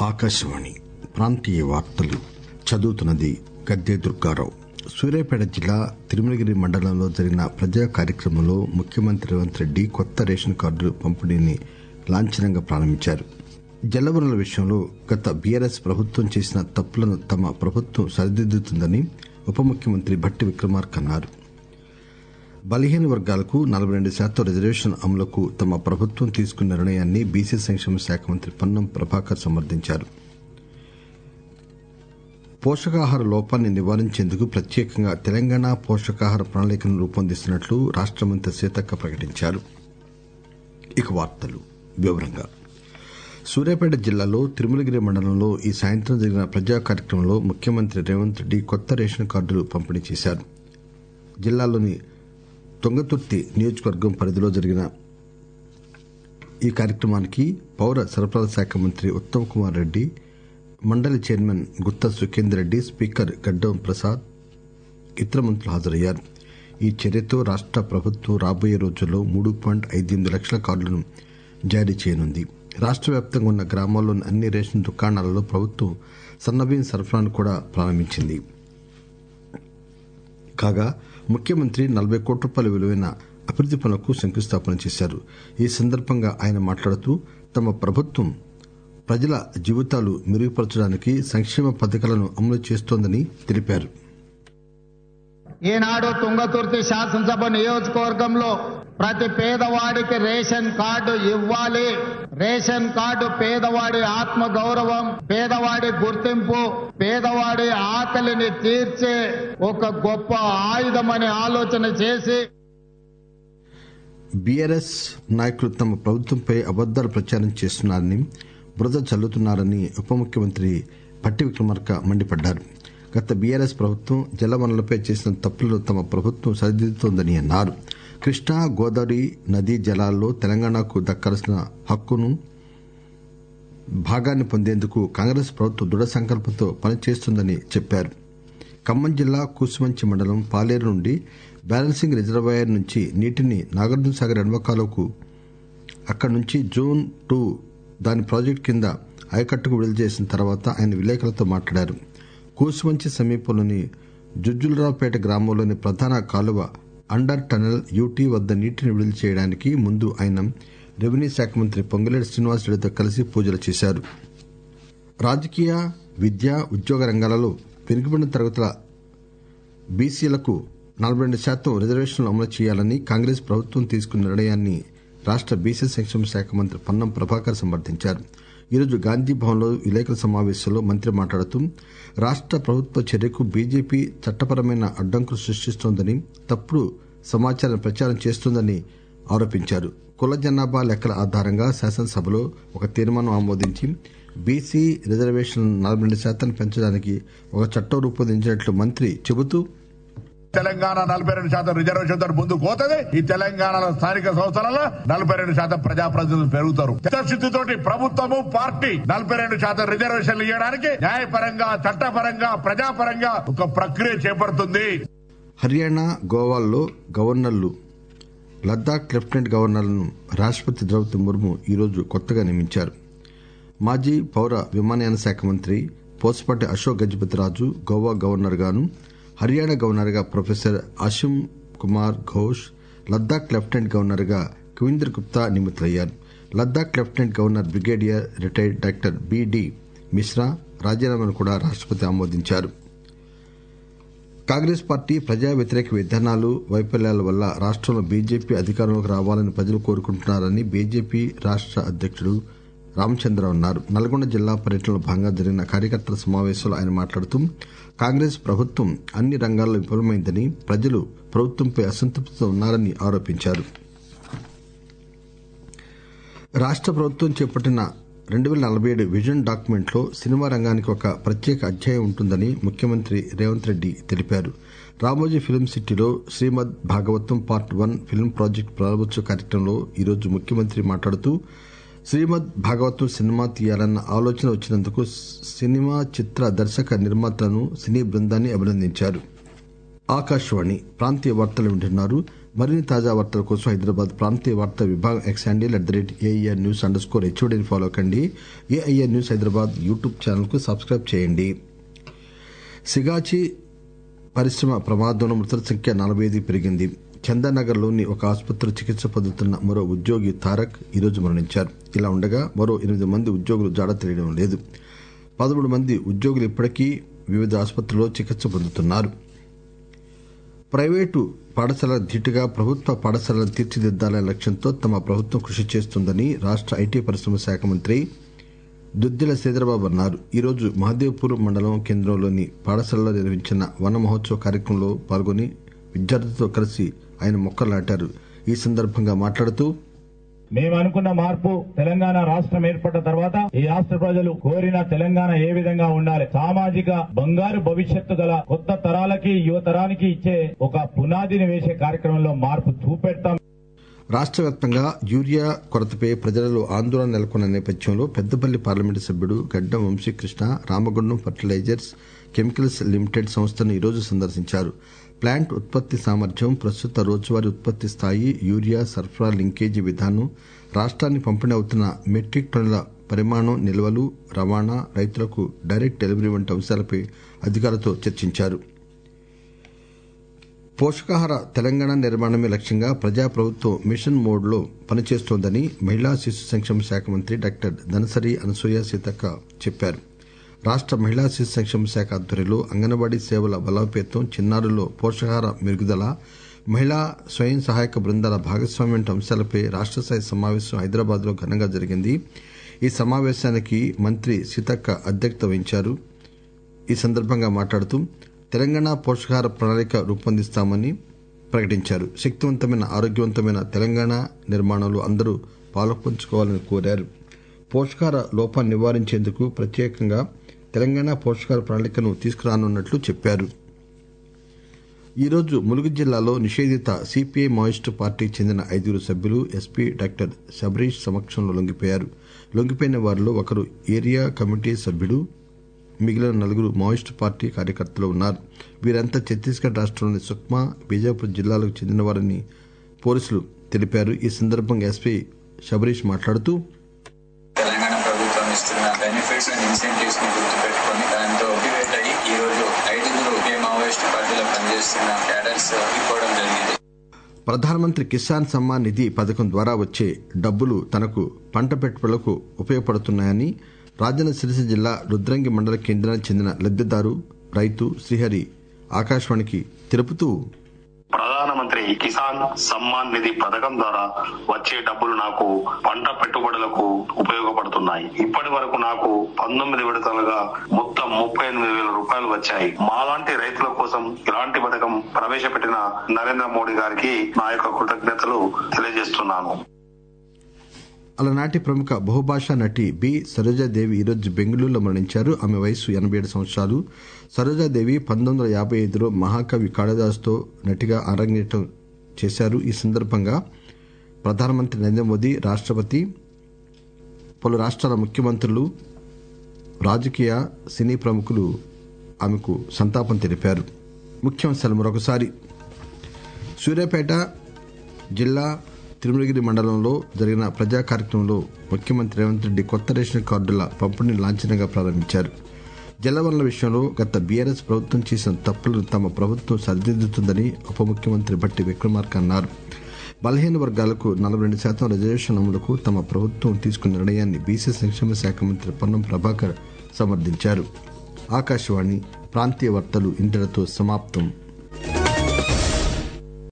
ఆకాశవాణి ప్రాంతీయ వార్తలు చదువుతున్నది గద్దె దుర్గారావు సూర్యాపేట జిల్లా తిరుమలగిరి మండలంలో జరిగిన ప్రజా కార్యక్రమంలో ముఖ్యమంత్రి రేవంత్ రెడ్డి కొత్త రేషన్ కార్డుల పంపిణీని లాంఛనంగా ప్రారంభించారు జలవనరుల విషయంలో గత బీఆర్ఎస్ ప్రభుత్వం చేసిన తప్పులను తమ ప్రభుత్వం సరిదిద్దుతుందని ఉప ముఖ్యమంత్రి భట్టి విక్రమార్క అన్నారు బలహీన వర్గాలకు నలభై రెండు శాతం రిజర్వేషన్ అమలుకు తమ ప్రభుత్వం తీసుకున్న నిర్ణయాన్ని బీసీ సంక్షేమ శాఖ మంత్రి పొన్నం ప్రభాకర్ సమర్థించారు పోషకాహార లోపాన్ని నివారించేందుకు ప్రత్యేకంగా తెలంగాణ పోషకాహార ప్రణాళికను రూపొందిస్తున్నట్లు రాష్ట మంత్రి సీతక్క ప్రకటించారు ఇక వార్తలు వివరంగా సూర్యాపేట జిల్లాలో తిరుమలగిరి మండలంలో ఈ సాయంత్రం జరిగిన ప్రజా కార్యక్రమంలో ముఖ్యమంత్రి రేవంత్ రెడ్డి కొత్త రేషన్ కార్డులు పంపిణీ చేశారు జిల్లాలోని తుంగతుర్తి నియోజకవర్గం పరిధిలో జరిగిన ఈ కార్యక్రమానికి పౌర సరఫరాల శాఖ మంత్రి ఉత్తమ్ కుమార్ రెడ్డి మండలి చైర్మన్ గుత్తా సుఖేందర్ రెడ్డి స్పీకర్ గడ్డం ప్రసాద్ ఇతర మంత్రులు హాజరయ్యారు ఈ చర్యతో రాష్ట ప్రభుత్వం రాబోయే రోజుల్లో మూడు పాయింట్ ఐదెనిమిది లక్షల కార్డులను జారీ చేయనుంది రాష్ట వ్యాప్తంగా ఉన్న గ్రామాల్లోని అన్ని రేషన్ దుకాణాలలో ప్రభుత్వం సన్నబియ్యం సరఫరాను కూడా ప్రారంభించింది కాగా ముఖ్యమంత్రి నలభై కోట్ల రూపాయల విలువైన అభివృద్ది పనులకు శంకుస్థాపన చేశారు ఈ సందర్భంగా ఆయన మాట్లాడుతూ తమ ప్రభుత్వం ప్రజల జీవితాలు మెరుగుపరచడానికి సంక్షేమ పథకాలను అమలు చేస్తోందని తెలిపారు ఈనాడు తుంగతుర్తి శాసనసభ నియోజకవర్గంలో ప్రతి పేదవాడికి రేషన్ కార్డు ఇవ్వాలి రేషన్ కార్డు పేదవాడి ఆత్మ గౌరవం పేదవాడి గుర్తింపు పేదవాడి ఆకలిని తీర్చే ఒక గొప్ప ఆయుధమని ఆలోచన చేసి బీఆర్ఎస్ నాయకులు తమ ప్రభుత్వంపై అబద్దాలు ప్రచారం చేస్తున్నారని బురద చల్లుతున్నారని ఉప ముఖ్యమంత్రి భట్టి విక్రమార్క మండిపడ్డారు గత బీఆర్ఎస్ ప్రభుత్వం జలవనరులపై చేసిన తప్పులను తమ ప్రభుత్వం సరిదిద్దుతోందని అన్నారు కృష్ణా గోదావరి నదీ జలాల్లో తెలంగాణకు దక్కాల్సిన హక్కును భాగాన్ని పొందేందుకు కాంగ్రెస్ ప్రభుత్వం దృఢ సంకల్పంతో పనిచేస్తుందని చెప్పారు ఖమ్మం జిల్లా కూసుమంచి మండలం పాలేరు నుండి బ్యాలెన్సింగ్ రిజర్వాయర్ నుంచి నీటిని నాగార్జున సాగర్ ఎడమకాలకు అక్కడి నుంచి జోన్ టూ దాని ప్రాజెక్టు కింద ఆయకట్టుకు విడుదల చేసిన తర్వాత ఆయన విలేకరులతో మాట్లాడారు కూసుమంచి సమీపంలోని జుజ్జులరావుపేట గ్రామంలోని ప్రధాన కాలువ అండర్ టనల్ యూటీ వద్ద నీటిని విడుదల చేయడానికి ముందు ఆయన రెవెన్యూ శాఖ మంత్రి పొంగులేటి శ్రీనివాసరెడ్డితో కలిసి పూజలు చేశారు రాజకీయ విద్య ఉద్యోగ రంగాలలో వెనుకబడిన తరగతుల బీసీలకు నలభై రెండు శాతం రిజర్వేషన్లు అమలు చేయాలని కాంగ్రెస్ ప్రభుత్వం తీసుకున్న నిర్ణయాన్ని రాష్ట బీసీ సంక్షేమ శాఖ మంత్రి పొన్నం ప్రభాకర్ సమర్థించారు ఈరోజు గాంధీ భవన్లో విలేకరుల సమావేశంలో మంత్రి మాట్లాడుతూ రాష్ట ప్రభుత్వ చర్యకు బీజేపీ చట్టపరమైన అడ్డంకులు సృష్టిస్తోందని తప్పుడు సమాచారం ప్రచారం చేస్తోందని ఆరోపించారు కుల జనాభా లెక్కల ఆధారంగా శాసనసభలో ఒక తీర్మానం ఆమోదించి బీసీ రిజర్వేషన్ నలభై రెండు శాతాన్ని పెంచడానికి ఒక చట్టం రూపొందించినట్లు మంత్రి చెబుతూ తెలంగాణ నలభై రెండు శాతం రిజర్వేషన్ తో ముందుకు పోతుంది ఈ తెలంగాణలో స్థానిక సంస్థలలో నలభై రెండు శాతం ప్రజాప్రతినిధులు పెరుగుతారు చిత్తశుద్దితోటి ప్రభుత్వము పార్టీ నలభై రెండు శాతం రిజర్వేషన్లు ఇవ్వడానికి న్యాయపరంగా చట్టపరంగా ప్రజాపరంగా ఒక ప్రక్రియ చేపడుతుంది హర్యానా గోవాల్లో గవర్నర్లు లద్దాఖ్ లెఫ్టినెంట్ గవర్నర్లను రాష్టపతి ద్రౌపది ముర్ము ఈరోజు కొత్తగా నియమించారు మాజీ పౌర విమానయాన శాఖ మంత్రి పోసపాటి అశోక్ గజపతిరాజు గోవా గవర్నర్ గాను హర్యానా గవర్నర్ గా professor Ashim Kumar Ghosh Ladakh lieutenant governor గా కవీందర్ గుప్తా నియమితులయ్యారు Ladakh lieutenant governor brigadier retired doctor BD Mishra రాజీనామాను కూడా రాష్టపతి ఆమోదించారు కాంగ్రెస్ పార్టీ ప్రజా వ్యతిరేక విధానాలు వైఫల్యాల వల్ల రాష్టంలో బీజేపీ అధికారంలోకి రావాలని ప్రజలు కోరుకుంటున్నారని బీజేపీ రాష్ట అధ్యక్షుడు రామచంద్ర అన్నారు నల్గొండ జిల్లా పర్యటనలో భాగంగా జరిగిన కార్యకర్తల సమావేశంలో ఆయన మాట్లాడుతూ కాంగ్రెస్ ప్రభుత్వం అన్ని రంగాల్లో విఫలమైందని ప్రజలు ప్రభుత్వంపై అసంతృప్తితో ఉన్నారని ఆరోపించారు రాష్ట ప్రభుత్వం చేపట్టిన రెండు వేల నలభై ఏడు విజన్ డాక్యుమెంట్ లో సినిమా రంగానికి ఒక ప్రత్యేక అధ్యాయం ఉంటుందని ముఖ్యమంత్రి రేవంత్ రెడ్డి తెలిపారు రామోజీ ఫిల్మ్ సిటీలో Srimad Bhagavatam part one film project ప్రారంభోత్సవ కార్యక్రమంలో ఈరోజు ముఖ్యమంత్రి మాట్లాడుతూ శ్రీమద్ భాగవతం సినిమా తీయాలన్న ఆలోచన వచ్చినందుకు సినిమా చిత్ర దర్శక నిర్మాతలను సినీ బృందాన్ని అభినందించారు ఆకాశవాణి ప్రాంతీయ వార్తలు వింటున్నారు మరిన్ని తాజా వార్తల కోసం హైదరాబాద్ ప్రాంతీయ వార్తా విభాగం X handle at the rate AIR news underscore స్కోర్ హెచ్ఓడిని ఫాలో కండి AIR news Hyderabad YouTube channel కు సబ్స్క్రైబ్ చేయండి సిగాచి పరిశ్రమ ప్రమాదంలో మృతుల సంఖ్య నలభై ఐదు పెరిగింది చందానగర్ లోని ఒక ఆసుపత్రిలో చికిత్స పొందుతున్న మరో ఉద్యోగి తారక్ ఈరోజు మరణించారు ఇలా ఉండగా మరో ఎనిమిది మంది ఉద్యోగులు జాడ తెలియడం లేదు పదమూడు మంది ఉద్యోగులు ఇప్పటికీ వివిధ ఆసుపత్రుల్లో చికిత్స పొందుతున్నారు ప్రైవేటు పాఠశాలల ధీటుగా ప్రభుత్వ పాఠశాలను తీర్చిదిద్దాలనే లక్ష్యంతో తమ ప్రభుత్వం కృషి చేస్తుందని రాష్ట ఐటీ పరిశ్రమ శాఖ మంత్రి దుద్దిల శ్రీధరబాబు అన్నారు ఈరోజు మహదేవ్పూర్ మండలం కేంద్రంలోని పాఠశాలలో నిర్వహించిన వన మహోత్సవ కార్యక్రమంలో పాల్గొని విద్యార్థులతో కలిసి ఆయన మొక్కలు నాటారు ఈ సందర్భంగా మాట్లాడుతూ మేము అనుకున్న మార్పు తెలంగాణ రాష్ట్రం ఏర్పడ్డ తర్వాత ఈ రాష్ట్ర ప్రజలు కోరిన తెలంగాణ ఏ విధంగా ఉండాలి సామాజిక బంగారు భవిష్యత్తు గల కొత్త తరాలకి యువతరానికి ఇచ్చే ఒక పునాదిని వేసే కార్యక్రమంలో మార్పు చూపెడతాం రాష్ట్ర వ్యాప్తంగా యూరియా కొరతపై ప్రజలలో ఆందోళన నెలకొన్న నేపథ్యంలో పెద్దపల్లి పార్లమెంటు సభ్యుడు Gaddam Vamsikrishna Ramagundam fertilizers chemicals limited సంస్థను ఈరోజు సందర్శించారు ప్లాంట్ ఉత్పత్తి సామర్థ్యం ప్రస్తుత రోజువారీ ఉత్పత్తి స్థాయి యూరియా సరఫరా లింకేజీ విధానం రాష్ట్రానికి పంపిణీ అవుతున్న మెట్రిక్ టన్నుల పరిమాణం నిల్వలు రవాణా రైతులకు డైరెక్ట్ డెలివరీ వంటి అంశాలపై అధికారులతో చర్చించారు పోషకాహార తెలంగాణ నిర్మాణమే లక్ష్యంగా ప్రజాప్రభుత్వం మిషన్ మోడ్ లో పనిచేస్తోందని మహిళా శిశు సంక్షేమ శాఖ మంత్రి డాక్టర్ ధనసరి అనసూయ సీతక్క చెప్పారు రాష్ట మహిళా శిశు సంక్షేమ శాఖ ఆధ్వర్యంలో అంగన్వాడీ సేవల బలోపేతం చిన్నారుల్లో పోషకాహార మెరుగుదల మహిళా స్వయం సహాయక బృందాల భాగస్వామ్యం వంటి అంశాలపై రాష్ట స్థాయి సమావేశం హైదరాబాద్ లో ఘనంగా జరిగింది ఈ సమావేశానికి మంత్రి సీతక్క అధ్యక్షత వహించారు ఈ సందర్భంగా మాట్లాడుతూ తెలంగాణ పోషకాహార ప్రణాళిక రూపొందిస్తామని ప్రకటించారు శక్తివంతమైన ఆరోగ్యవంతమైన తెలంగాణ నిర్మాణంలో అందరూ పాలుపంచుకోవాలని కోరారు పోషకాహార లోపాన్ని నివారించేందుకు ప్రత్యేకంగా తెలంగాణ పోషకాహార ప్రణాళికను తీసుకురానున్నట్లు చెప్పారు ఈరోజు ములుగు జిల్లాలో నిషేధిత సిపిఐ మాయిస్టు పార్టీకి చెందిన ఐదుగురు సభ్యులు ఎస్పీ డాక్టర్ శబరీష్ సమక్షంలో లొంగిపోయారు లొంగిపోయిన వారిలో ఒకరు ఏరియా కమిటీ సభ్యుడు మిగిలిన నలుగురు మావోయిస్టు పార్టీ కార్యకర్తలు ఉన్నారు వీరంతా ఛత్తీస్గఢ్ రాష్ట్రంలోని సుక్మా బీజాపూర్ జిల్లాలకు చెందినవారని పోలీసులు తెలిపారు ఈ సందర్భంగా ఎస్పీ శబరీష్ మాట్లాడుతూ తెలంగాణ ప్రభుత్వం ఇస్తున్న బెనిఫిట్స్ అండ్ ఇన్సెంటివ్స్ ని గుర్తుపెట్టుకొని దాంతో మోటివేట్ అయ్యి ఈ రోజు ఐదుగురు ఒకే మావోయిస్ట్ పార్టీలో పనిచేస్తున్న క్యాడర్స్ ఇవ్వడం జరిగింది ప్రధానమంత్రి కిసాన్ సమ్మాన్ నిధి పథకం ద్వారా వచ్చే డబ్బులు తనకు పంట పెట్టుబడులకు ఉపయోగపడుతున్నాయని రాజన్న సిరిసిల్ల జిల్లా రుద్రంగి మండల కేంద్రానికి చెందిన లబ్దిదారు రైతు శ్రీహరి ఆకాశవాణికి తెలుపుతూ ప్రధానమంత్రి కిసాన్ సమ్మాన్ నిధి పథకం ద్వారా వచ్చే డబ్బులు నాకు పంట పెట్టుబడులకు ఉపయోగపడుతున్నాయి ఇప్పటి వరకు నాకు పంతొమ్మిది విడతలుగా మొత్తం ముప్పై ఎనిమిది వేల రూపాయలు వచ్చాయి మాలాంటి రైతుల కోసం ఇలాంటి పథకం ప్రవేశపెట్టిన నరేంద్ర మోడీ గారికి నా యొక్క కృతజ్ఞతలు తెలియజేస్తున్నాను అలనాటి ప్రముఖ బహుభాషా నటి బి సరోజాదేవి ఈరోజు బెంగళూరులో మరణించారు ఆమె వయసు ఎనభై ఏడు సంవత్సరాలు సరోజాదేవి పంతొమ్మిది వందల యాభై ఐదులో మహాకవి కాళిదాస్తో నటిగా అరంగేటం చేశారు ఈ సందర్భంగా ప్రధానమంత్రి నరేంద్ర మోదీ రాష్టపతి పలు రాష్ట్రాల ముఖ్యమంత్రులు రాజకీయ సినీ ప్రముఖులు ఆమెకు సంతాపం తెలిపారు ముఖ్యాంశాలు మరొకసారి సూర్యాపేట జిల్లా తిరుమలగిరి మండలంలో జరిగిన ప్రజా కార్యక్రమంలో ముఖ్యమంత్రి రేవంత్ రెడ్డి కొత్త రేషన్ కార్డుల పంపిణీ లాంఛనంగా ప్రారంభించారు జలవనరుల విషయంలో గత బీఆర్ఎస్ ప్రభుత్వం చేసిన తప్పులను తమ ప్రభుత్వం సరిదిద్దుతుందని ఉప ముఖ్యమంత్రి బట్టి విక్రమార్క అన్నారు బలహీన వర్గాలకు నలభై రెండు శాతం రిజర్వేషన్ అమలుకు తమ ప్రభుత్వం తీసుకున్న నిర్ణయాన్ని బీసీ సంక్షేమ శాఖ మంత్రి పొన్నం ప్రభాకర్ సమర్థించారు ఆకాశవాణి ప్రాంతీయ వార్తలు ఇంతటితో సమాప్తం